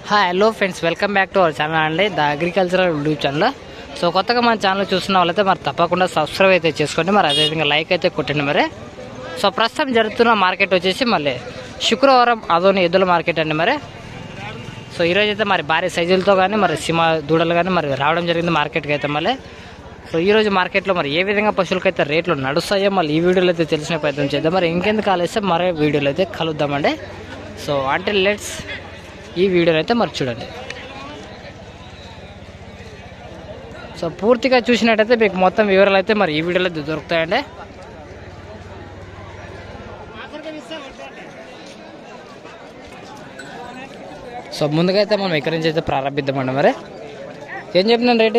Hi hello friends welcome back to our channel అండి the agricultural YouTube channel so కొత్తగా మన channel చూస్తున్న వాళ్ళైతే మరి తప్పకుండా సబ్స్క్రైబ్ అయితే చేసుకోండి మరి అదేవిధంగా లైక్ అయితే కొట్టండి మరి సో ప్రస్తుతం జరుగుతున్న మార్కెట్ వచ్చేసి మళ్ళీ శుక్రవారం అదోని ఎద్దుల మార్కెట్ అండి మరి సో ఈరోజు అయితే మరి భారీ సైజులతో కానీ మరి సింహ దూడలు కానీ మరి రావడం జరిగింది మార్కెట్కి అయితే మళ్ళీ సో ఈ రోజు మార్కెట్లో మరి ఏ విధంగా పశువులకి అయితే రేట్లు నడుస్తాయో మళ్ళీ ఈ వీడియోలో అయితే తెలిసిన ప్రయత్నం చేద్దాం మరి ఇంకెందుకు కాలేస్తే మరో వీడియోలో అయితే కలుద్దామండి సో అంటే లెట్స్ ఈ వీడియోని అయితే మరి చూడండి సో పూర్తిగా చూసినట్టయితే మీకు మొత్తం వివరాలు అయితే మరి ఈ వీడియోలో అయితే దొరుకుతాయండి సో ముందుగా అయితే మనం ఇక్కడి నుంచి అయితే ప్రారంభిద్దామండి మరి ఏం చెప్పినాను రేటు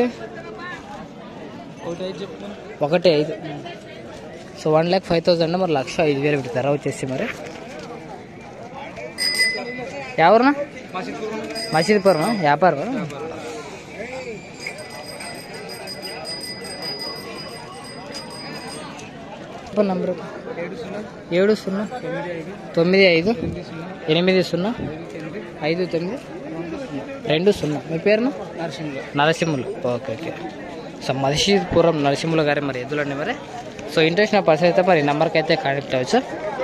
ఒకటి ఐదు so one lakh five thousand మరి లక్ష ఐదు వేలు పెడతారా వచ్చేసి మరి ఎవరునా మసీద్పురం వ్యాపారం నంబర్ ఏడు సున్నా తొమ్మిది ఐదు ఎనిమిది సున్నా ఐదు తొమ్మిది రెండు సున్నా మీ పేరును Narasimhulu okay okay so Madishipuram Narasimhulu గారి మరి ఎద్దులండి మరి సో ఇంట్రెస్ట్ నా పర్సన్ అయితే మరి ఈ నెంబర్కి అయితే కాంటాక్ట్ అవ్వచ్చు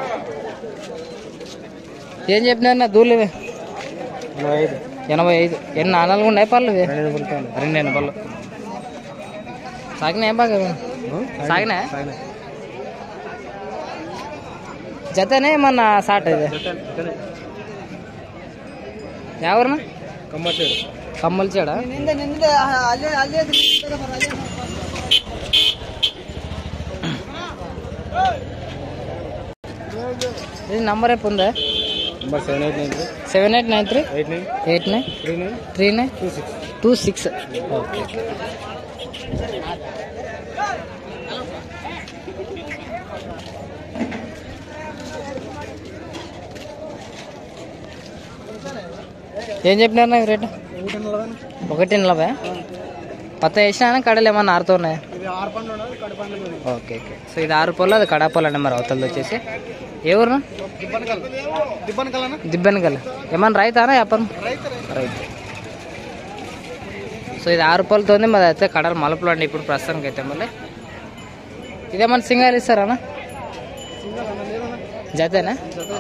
ఏం చెప్పినా నా దూలు ఇవి? ఎనభై ఐదు ఎన్ని నాలుగు ఉన్నాయి పళ్ళు ఇవి? రెండు ఎన్ని పళ్ళు సాగినాయి బాగా సాగినా జతనే ఏమన్నా సాట్ ఇది ఎవరినా కమ్మల చెడ ఇది నంబర్ ఎప్పుడు ఉందా number seven eight nine seven eight nine three eight nine eight nine three nine three nine two six two six okay ఏం చెప్పినారు నాకు రేటు ఒకటి నలభై కొత్త వేసినా కడలు ఏమన్నా ఆరుతో ఉన్నాయి ఇది ఆరు పండ్లు ఉన్నది కడి పండ్లు ఓకే ఓకే సో ఇది ఆరు పొల్లు అది కడాపొల్లు అండి మరి అవతలది వచ్చేసి ఏ ఊరు దిబ్బన్ కల్ దిబ్బన్ కల్ అన్న దిబ్బని గల ఏమన్నా రైతానా వ్యాపారం రైతు రైతు సో ఇది ఆరు పొలతో ఉంది మరి అయితే కడలు మలుపులు అండి ఇప్పుడు ప్రస్తుతానికి అయితే మళ్ళీ ఇదేమన్నా సింగాలు ఇస్తారా అన్న సింగల్ అన్న లేదన్న జతేనా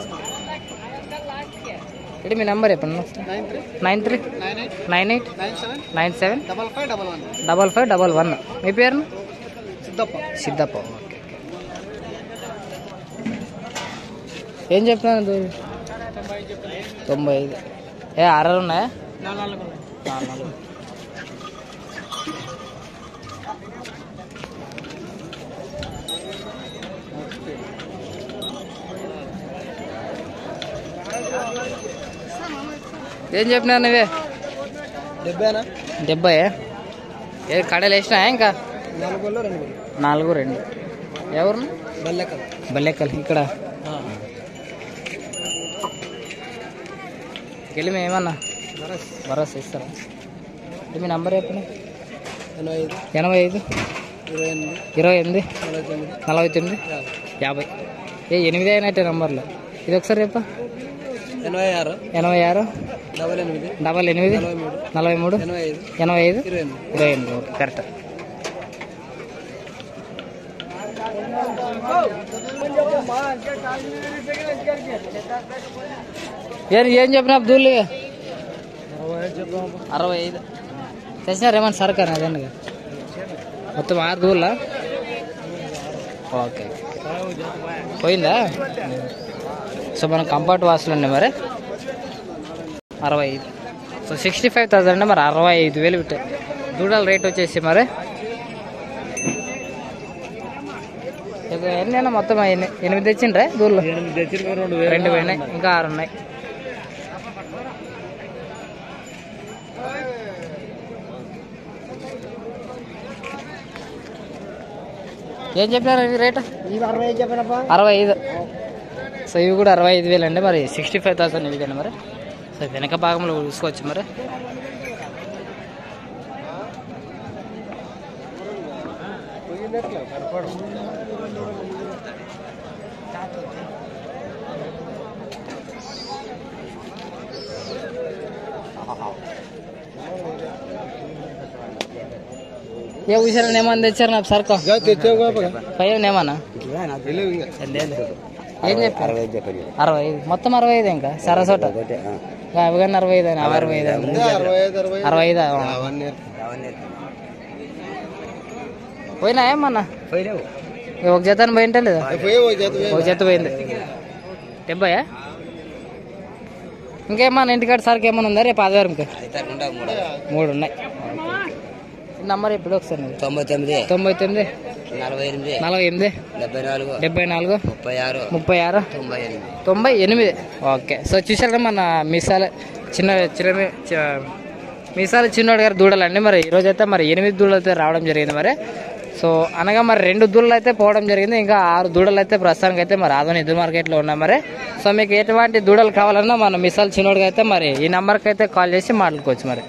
ఇది మీ నెంబర్ చెప్పండి nine three nine three nine eight nine eight nine seven nine seven double five double one double five double one మీ పేరు సిద్ధప్ప సిద్ధప్ప ఓకే ఏం చెప్పినాను దూరం తొంభై ఐదు ఏ అరవై ఉన్నాయా నాలుగు నాలుగు ఏం చెప్పినారు నువ్వే డెబ్బైనా డెబ్బై ఏ కడలు వేసినా ఇంకా నాలుగు వేలు రెండు వేలు నాలుగు రెండు ఎవరు బెల్లెక్కల్ బల్లెక్కల్ ఇక్కడ వెళ్ళి మేము ఏమన్నా నరస్ భరోసా ఇస్తారా ఇది మీ నంబర్ చెప్పండి ఎనభై ఐదు ఎనభై ఐదు ఇరవై ఎనిమిది ఇరవై ఎనిమిది నలభై తొమ్మిది నలభై తొమ్మిది యాభై ఏ ఎనిమిది అయినట్టే నంబర్లో ఇది ఒకసారి చెప్ప ఎనభై ఆరు ఎనభై ఆరు డబల్ ఎనిమిది డబల్ ఎనిమిది నలభై మూడు నలభై మూడు ఎనభై ఐదు ఎనభై ఐదు ఇరవై ఎనిమిది ఇరవై ఎనిమిది ఓకే కరెక్ట్ ఏం ఏం చెప్పిన అబ్దుల్ అరవై ఐదు తెచ్చినారు ఏమన్నా సరకారు అదండి మొత్తం ఆరు దూళ్ళ ఓకే పోయిందా సో మన కంఫర్ట్ వాసులు అండి మరి అరవై ఐదు సో సిక్స్టీ ఫైవ్ థౌసండ్ అంటే మరి అరవై ఐదు వేలు పెట్టాయి దూడల రేట్ వచ్చేసి మరి ఇక ఎన్నైనా మొత్తం ఎన్ని ఎనిమిది తెచ్చిండ్రే దూళ్ళు ఎనిమిది తెచ్చిన రెండు రెండు పోయినాయి ఇంకా ఆరు ఉన్నాయి ఏం చెప్పినారు ఇవి రేటు ఇవి అరవై ఐదు చెప్పినప్ప అరవై ఐదు సో ఇవి కూడా అరవై ఐదు వేలు అండి మరి సిక్స్టీ ఫైవ్ థౌసండ్ ఇవి కానీ మరి సో వెనక భాగంలో చూసుకోవచ్చు మరి ఏ విషయాలు ఏమన్నా తెచ్చారు నాకు సరుకు పైన ఏమన్నా ఏం చెప్పారు అరవై ఐదు మొత్తం అరవై ఐదు ఇంకా సరసోట అవి కానీ అరవై ఐదు అని, అవి అరవై ఐదు అని. అరవై ఐదు పోయినా ఏమన్నా ఇక ఒక జత పోయింటే లేదా ఒక జత పోయింది డెబ్బయా ఇంకేమన్నా ఇంటికాడ సరుకు ఏమన్నా ఉందా రేపు ఆదివారంకి మూడు ఉన్నాయి ఈ నంబర్ ఇప్పుడు ఒకసారి నీది. తొంభై తొమ్మిది తొంభై తొమ్మిది నలభై ఎనిమిది నలభై ఎనిమిది డెబ్బై నాలుగు డెబ్బై నాలుగు ముప్పై ఆరు ముప్పై ఆరు తొంభై ఎనిమిది తొంభై ఎనిమిది ఓకే సో చూసారు కదా మన మీసాల చిన్న చిన్న చి- మీసాల చిన్నోడు గారు దూడలండి మరి ఈరోజు అయితే మరి ఎనిమిది దూడలు అయితే రావడం జరిగింది మరి సో అనగా మరి రెండు దూడలు అయితే పోవడం జరిగింది ఇంకా ఆరు దూడలు అయితే ప్రస్తుతానికి అయితే మరి ఆదోని ఎదురు మార్కెట్లో ఉన్నాయి మరి సో మీకు ఎటువంటి దూడలు కావాలన్నా మన మిసాల చిన్నోడికి అయితే మరి ఈ నెంబర్కి అయితే కాల్ చేసి మాట్లాడుకోవచ్చు మరి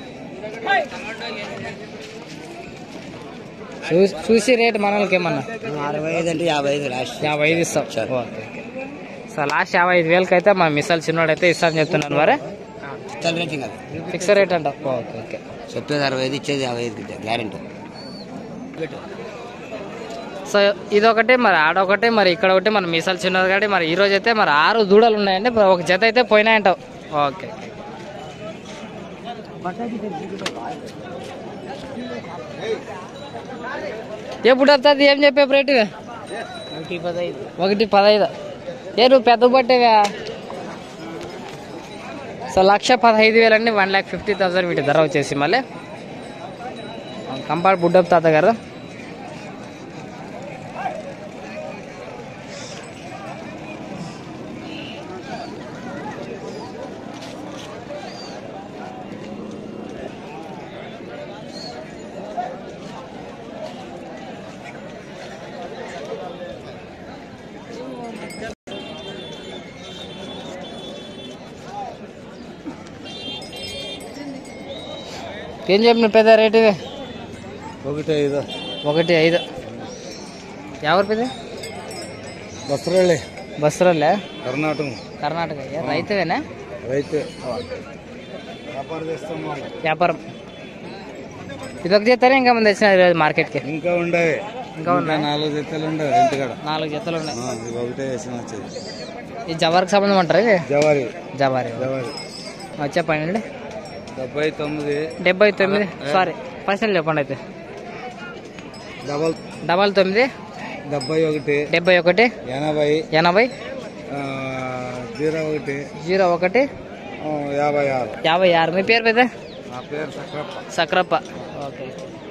చూ- చూసి రేట్ మనకి ఏమన్నా అరవై ఐదు అంటే యాభై ఐదు లాస్ట్ యాభై ఐదు ఇస్తాం ఓకే ఓకే సో లాస్ట్ యాభై ఐదు వేలకి అయితే మా మిసాల్ చిన్నోడు అయితే ఇస్తాను చెప్తున్నాను మరి తల రేటింగ్ అది ఫిక్స్ రేట్ అంట ఓకే ఓకే చెప్పేది అరవై ఐదు ఇచ్చేది యాభై ఐదు గ్యారెంటీ సో ఇదొకటి మరి ఆడొకటి మరి ఇక్కడ ఒకటి మన మిసాల్ చిన్నది కాబట్టి మరి ఈ రోజు అయితే మరి ఆరు దూడలు ఉన్నాయండి మరి ఒక జత అయితే పోయినాయంటావు ఓకే ఎప్పుడు వస్తుంది ఏం చెప్పే రేటు ఒకటి పదహైదు ఒకటి పదహైదు ఏ నువ్వు పెద్ద పట్టేవా సో లక్ష పదహైదు వేలు అండి వన్ ల్యాక్ ఫిఫ్టీ థౌసండ్ వీటి ధర వచ్చేసి మళ్ళీ కంపాడు బుడ్డప్ తాత గారు ఏం చెప్పిన పెద్ద రేటు ఇవి ఒకటి ఐదు ఒకటి ఐదు ఎవరు పెద్ద బస్త్రాలే బస్సులోలే కర్ణాటక కర్ణాటక ఏ రైతువేనా రైతు వ్యాపారం చేస్తాం వ్యాపారం ఇది ఒక జతనే ఇంకా మంది వచ్చిన ఈరోజు మార్కెట్కి ఇంకా ఉండేవి ఇంకా ఉన్నాయి నాలుగు జతలు ఉండేవి ఇంటికాడ నాలుగు జతలు ఉన్నాయి ఆ, ఇది ఒకటే వేసిన వచ్చేది ఈ జవార్కి సంబంధం అంటారు ఇవి జవారి జవారి జవారి చెప్పండి డెబ్బై తొమ్మిది డెబ్బై తొమ్మిది సారీ పర్సెంట్ చెప్పండి అయితే డబల్ డబల్ తొమ్మిది డెబ్బై ఒకటి డెబ్బై ఒకటి ఎనభై ఎనభై ఆ, జీరో ఒకటి జీరో ఒకటి ఆ, యాభై ఆరు యాభై ఆరు మీ పేరు పెద్ద నా పేరు సక్రప్ప సక్రప్ప ఓకే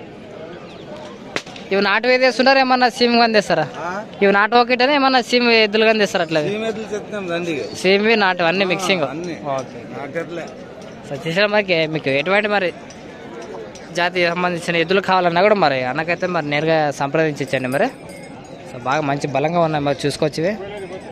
ఇవి నాటు వేదేస్తున్నారు ఏమన్నా సీమ్ కానీ తెస్తారా ఇవి నాటు ఒకటేనా ఏమన్నా సీమ్ ఎద్దులు కానీ తెస్తారు అట్లా సీమెట్లు చెప్తాం రండి సేమ్ నాటు అన్ని మిక్సింగ్ అన్ని ఓకే నాటర్లే సో చూసారా మరి మీకు ఎటువంటి మరి జాతి సంబంధించిన ఎద్దులు కావాలన్నా కూడా మరి అన్నకైతే మరి నేరుగా సంప్రదించండి మరి సో బాగా మంచి బలంగా ఉన్నాయి మరి చూసుకోవచ్చు ఇవి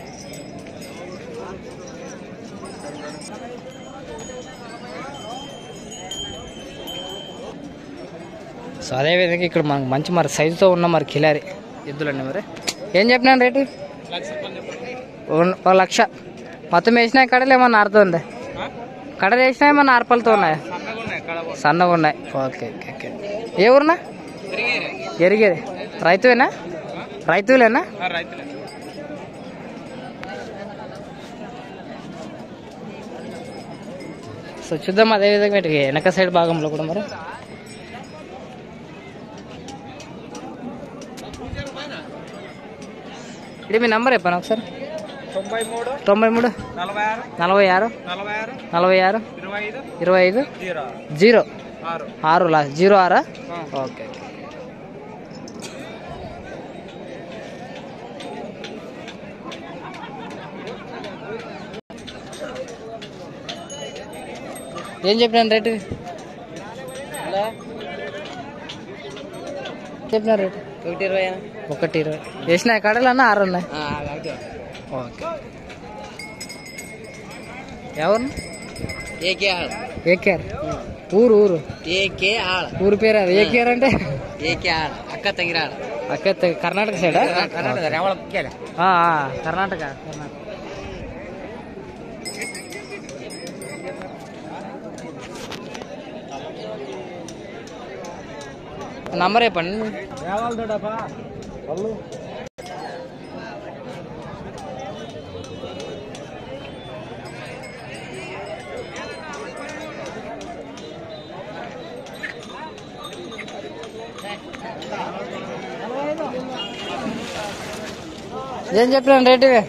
సో అదేవిధంగా ఇక్కడ మనకు మంచి మరి సైజుతో ఉన్న మరి కిలారి ఎద్దులండి మరి ఏం చెప్పినాను రేటు ఉన్- ఒక లక్ష మొత్తం వేసినా కడలు ఏమన్నా ఆరుతుంది కడలు వేసినా ఏమన్నా ఆర్పలతో ఉన్నాయా సన్నగా ఉన్నాయి ఓకే ఓకే ఓకే ఏ ఊరునా ఎరిగేది రైతువేనా రైతులేనా సో చూద్దాం అదే విధంగా ఇటు వెనక సైడ్ భాగంలో కూడా మరి ఇది మీ నంబర్ చెప్పాను ఒకసారి తొంభై మూడు తొంభై మూడు నలభై ఆరు నలభై ఆరు నలభై ఆరు నలభై ఆరు ఇరవై ఐదు ఇరవై ఐదు జీరో జీరో ఆరు ఆరు లాస్ట్ జీరో ఆరా ఓకే ఓకే ఏం చెప్పినాను రేటు చెప్పిన రేటు ఒకటి ఇరవై ఒకటి ఇరవై వేసిన కడలు అన్న ఆరు ఉన్నాయి ఓకే ఎవరు ఏకే ఆళ ఏకేఆర్ ఊరు ఊరు ఏకే ఆళ ఊరు పేరు అది ఏకేఆర్ అంటే ఏకే ఆళ అక్క ತಂಗಿರಾಳ అక్కడ తె- కర్ణాటక సైడా ಕರ್ನಾಟಕ ರೇವಳ ಕೇಳ ఆ, ఆ, కర్ణాటక కర్ణాటక నంబర్ చెప్పండి ఏం చెప్పినాను రేట్ ఇవి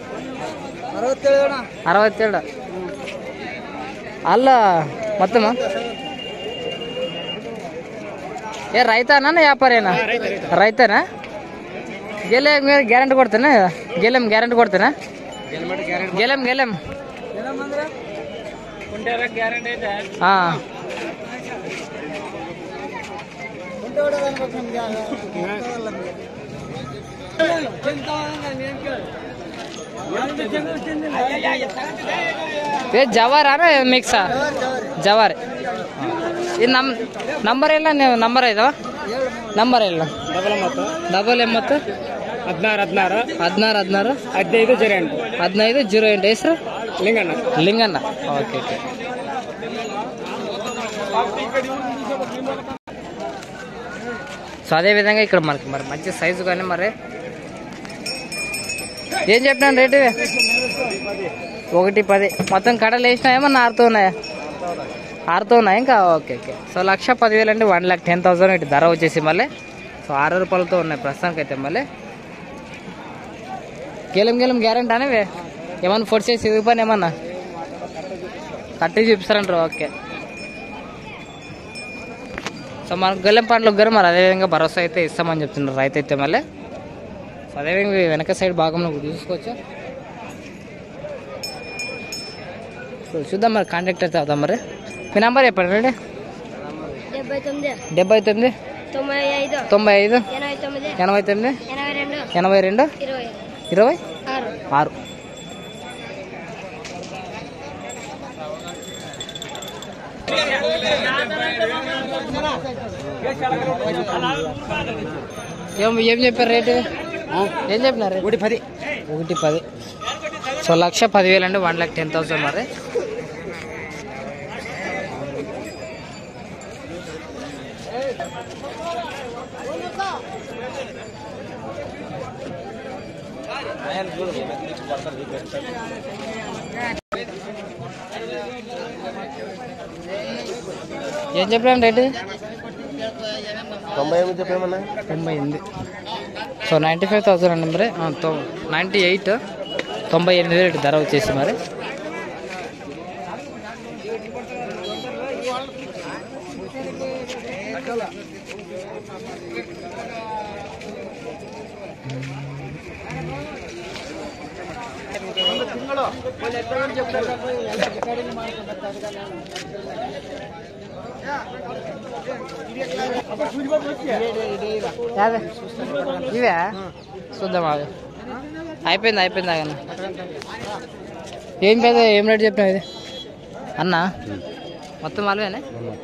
అరవై ఏడు అల్ల మొత్తమా ఏ రైతానా వ్యాపారేనా రైతేనా గెలే మీరు గ్యారంటీ కొಡ್ತೇನೆ గెలెం గ్యారంటీ ಕೊಡ್ತೇನೆ గెలెం గెలెం ಹಾ ఏ ಜವಾರ ಮಿಕ್ಸಾ ಜವಾರ್ ಇದು ನಮ್ ನಂಬರ್ ಇಲ್ಲ ನೀವು ನಂಬರ್ ಇದಾವ ನಂಬರ್ ಇಲ್ಲ ಡಬಲ್ ಒಂಬತ್ತು ಡಬಲ್ ಎಂಬತ್ತು ಹದಿನಾರು ಹದಿನಾರು ಹದಿನಾರು ಹದಿನಾರು ಹದಿನೈದು ಜೀರೋ ಎಂಟು ಹದಿನೈದು ಜೀರೋ ಎಂಟು ಹೆಸರು Linganna Linganna okay okay so అదే విధంగా ఇక్కడ మనకి మరి మంచి సైజు కానీ మరి ఏం చెప్పినాను రేటు ఇవి? ఒకటి పది మొత్తం కడలు వేసినా ఏమన్నా ఆరుతూ ఉన్నాయా ఆరుతూ ఉన్నాయి ఇంకా ఓకే ఓకే సో లక్ష పదివేలు అంటే వన్ ల్యాక్ టెన్ థౌసండ్ ఇటు ధర వచ్చేసి మళ్ళీ సో ఆరు రూపాయలతో ఉన్నాయి ప్రస్తుతానికి అయితే మళ్ళీ గెలం గెలం గ్యారెంటీ అనేవి ఏమన్నా ఫోర్స్ చేసి ఇది పని ఏమన్నా కట్టి చూపిస్తారంటారు ఓకే సో మనకు గొల్లెం పండ్లకు గారు మరి అదేవిధంగా భరోసా అయితే ఇస్తామని చెప్తున్నారు రైతు అయితే మళ్ళీ సో అదేవిధంగా ఈ వెనక సైడ్ భాగంలో చూసుకోవచ్చు సో చూద్దాం మరి కాంటాక్ట్ అయితే అవుదాం మరి మీ నెంబర్ చెప్పండి రండి డెబ్బై తొమ్మిది డెబ్బై తొమ్మిది తొంభై ఐదు తొంభై ఐదు ఎనభై తొమ్మిది ఎనభై తొమ్మిది ఎనభై రెండు ఎనభై రెండు ఇరవై ఇరవై ఆరు ఆరు ఏం ఏం చెప్పారు రేటు ఏం చెప్పినారు రేటు? ఒకటి పది ఒకటి పది సో లక్ష పదివేలు అండి వన్ లాక్ టెన్ థౌసండ్ మరి ఏం చెప్పాను రేటు తొంభై ఎనిమిది చెప్పేమన్నా తొంభై ఎనిమిది సో నైంటీ ఫైవ్ థౌసండ్ అండి మరి నైంటీ ఎయిట్ తొంభై ఎనిమిది రేటు ధర వచ్చేసి మరి యాభై ఇవే చూద్దాం అవి అయిపోయింది అయిపోయింది అన్న ఏం పెద్ద ఏం రేట్ చెప్పినావు ఇది అన్న మొత్తం అలవేనే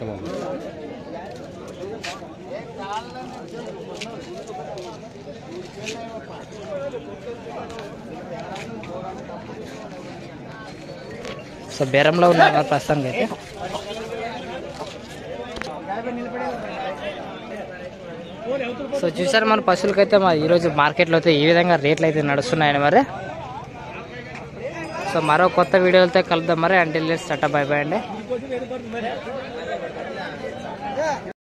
సో బేరంలో ఉన్నాయి మరి ప్రస్తుతానికి అయితే సో చూసారు మన పశువులకైతే మా ఈరోజు మార్కెట్లో అయితే ఈ విధంగా రేట్లు అయితే నడుస్తున్నాయని మరి సో మరో కొత్త వీడియోలతో కలుద్దాం మరి అంటే స్టార్ట్ బై బై అండి